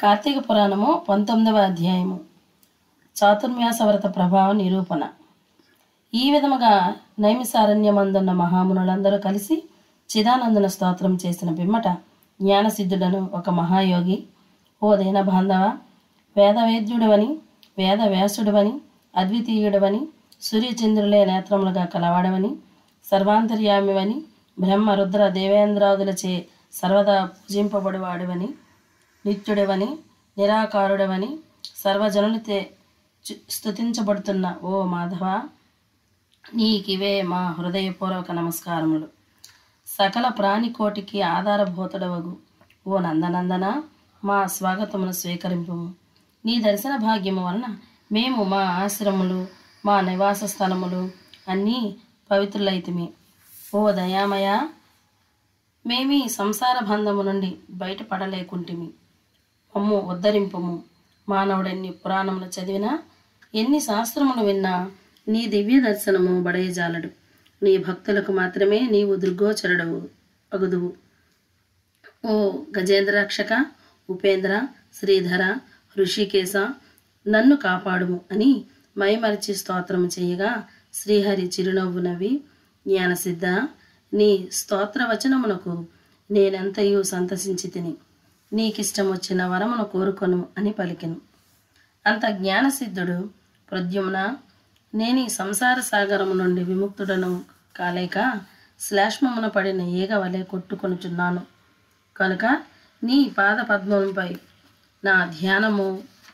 కార్తీక పురాణము పంతొమ్మిదవ అధ్యాయము చాతుర్మ్యాస వ్రత ప్రభావ నిరూపణ ఈ విధముగా నైమిసారణ్యమందున్న మహామునులందరూ కలిసి చిదానందున స్తోత్రం చేసిన పిమ్మట జ్ఞానసిద్ధుడను ఒక మహాయోగి ఓ దీన బాంధవ వేదవేద్యుడవని వేద వ్యాసుడవని అద్వితీయుడవని సూర్యచంద్రులే నేత్రములుగా కలవాడవని సర్వాంతర్యామివని బ్రహ్మ రుద్ర దేవేంద్రాదులచే సర్వదా పూజింపబడువాడవని నిత్యుడవని నిరాకారుడవని సర్వజనులతే చు- స్తుతించబడుతున్న ఓ మాధవ నీకివే మా హృదయపూర్వక నమస్కారములు సకల ప్రాణికోటికి ఆధారభూతుడవగు ఓ నందనందన మా స్వాగతమును స్వీకరింపు నీ దర్శన భాగ్యము వలన మేము మా ఆశ్రములు మా నివాస స్థలములు అన్నీ పవిత్రులైతిమి ఓ దయామయ మేమీ సంసార బంధము నుండి బయటపడలేకుంటిమి మమ్ము ఉద్ధరింపుము మానవుడెన్ని పురాణములు చదివినా ఎన్ని శాస్త్రములు విన్నా నీ దివ్య దర్శనము బడయజాలడు నీ భక్తులకు మాత్రమే నీవు దుర్గోచరుడవు అగుదువు ఓ గజేంద్రాక్షక ఉపేంద్ర శ్రీధర ఋషికేశ నన్ను కాపాడుము అని మైమరిచి స్తోత్రము చేయగా శ్రీహరి చిరునవ్వు నవ్వి జ్ఞానసిద్ధ నీ స్తోత్రవచనమునకు నేనెంతయు సంతసించి తిని నీకిష్టం వచ్చిన వరమును కోరుకొను అని పలికెను అంత జ్ఞానసిద్ధుడు ప్రద్యుమ్న నేను ఈ సంసార సాగరము నుండి విముక్తుడను కాలేక శ్లేష్మమున పడిన ఈగ వలె కొట్టుకొనుచున్నాను కనుక నీ పాద పద్మముపై నా ధ్యానము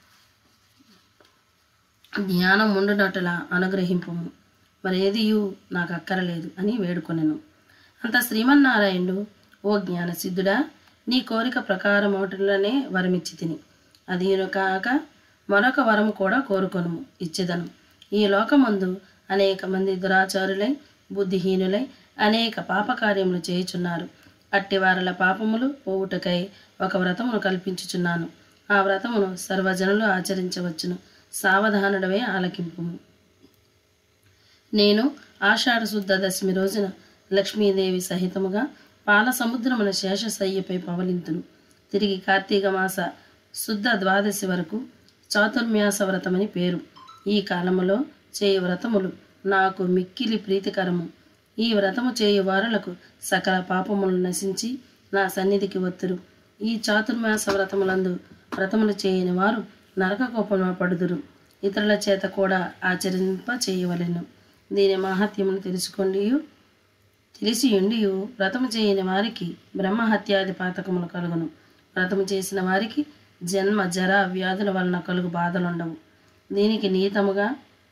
ధ్యానం ఉండునట్టులా అనుగ్రహింపుము మరేదియు నాకు అక్కరలేదు అని వేడుకొనెను అంత శ్రీమన్నారాయణుడు ఓ జ్ఞానసిద్ధుడా నీ కోరిక ప్రకారం ఒకటిలోనే వరమిచ్చి తిని అదీను కాక మరొక వరము కూడా కోరుకొను ఇచ్చేదను ఈ లోకమందు అనేక మంది దురాచారులై బుద్ధిహీనులై అనేక పాపకార్యములు చేయుచున్నారు అట్టి వారల పాపములు పోవుటకై ఒక వ్రతమును కల్పించుచున్నాను ఆ వ్రతమును సర్వజనులు ఆచరించవచ్చును సావధానుడవే ఆలకింపుము నేను ఆషాఢ శుద్ధ దశమి రోజున లక్ష్మీదేవి సహితముగా పాల సముద్రమున శేషశయ్యపై పవలింతును తిరిగి కార్తీక మాస శుద్ధ ద్వాదశి వరకు చాతుర్మ్యాస వ్రతమని పేరు ఈ కాలములో చేయు వ్రతములు నాకు మిక్కిలి ప్రీతికరము ఈ వ్రతము చేయు వారులకు సకల పాపములు నశించి నా సన్నిధికి వత్తురు ఈ చాతుర్మాస వ్రతములందు వ్రతములు చేయని వారు నరక కోపమున పడుదురు ఇతరుల చేత కూడా ఆచరింప చేయవలెను దీని మహత్యమును తెలుసుకోండి తెలిసి ఉండియు వ్రతము చేయని వారికి బ్రహ్మహత్యాది పాతకములు కలుగును వ్రతము చేసిన వారికి జన్మ జర వ్యాధుల వలన కలుగు బాధలుండవు దీనికి నియతముగా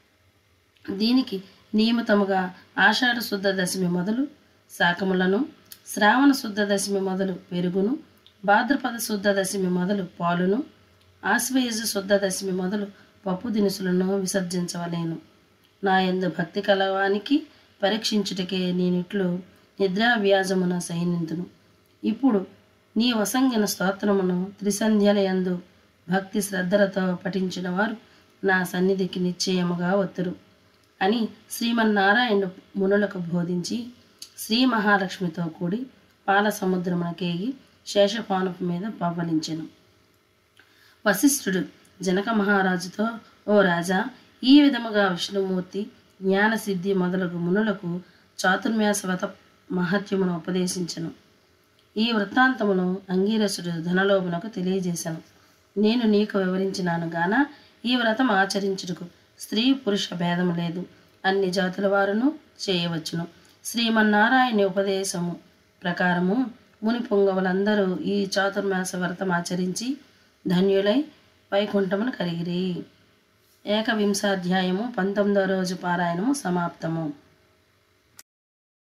దీనికి నియమితముగా ఆషాఢ శుద్ధ దశమి మొదలు శాకములను శ్రావణ శుద్ధ దశమి మొదలు పెరుగును భాద్రపద శుద్ధ దశమి మొదలు పాలును ఆశ్వయుజ శుద్ధ దశమి మొదలు పప్పు దినుసులను విసర్జించవలేను నా యందు భక్తి కలవానికి పరీక్షించుటకే నేనిట్లు నిద్రావ్యాజమున సైనింతును ఇప్పుడు నీ వసంగిన స్తోత్రమును త్రిసంధ్యల యందు భక్తి శ్రద్ధలతో పఠించిన వారు నా సన్నిధికి నిశ్చయముగా వత్తురు అని శ్రీమన్నారాయణుడు మునులకు బోధించి శ్రీ మహాలక్ష్మితో కూడి పాల సముద్రమునకేగి శేషపానపు మీద పవ్వలించెను వశిష్ఠుడు జనక మహారాజుతో ఓ రాజా ఈ విధముగా విష్ణుమూర్తి జ్ఞానసిద్ధి మొదలగు మునులకు చాతుర్మ్యాస వ్రత మహత్యమును ఉపదేశించను ఈ వృత్తాంతమును అంగీరసుడు ధనలోభునకు తెలియజేశాను నేను నీకు వివరించినాను గాన ఈ వ్రతం ఆచరించుటకు స్త్రీ పురుష భేదము లేదు అన్ని జాతుల వారును చేయవచ్చును శ్రీమన్నారాయణ ఉపదేశము ప్రకారము ముని పొంగవులందరూ ఈ చాతుర్మాస వ్రతం ఆచరించి ధన్యులై వైకుంఠమును కలిగిరి ఏకవింశాధ్యాయము పంతొమ్మిదో రోజు పారాయణము సమాప్తము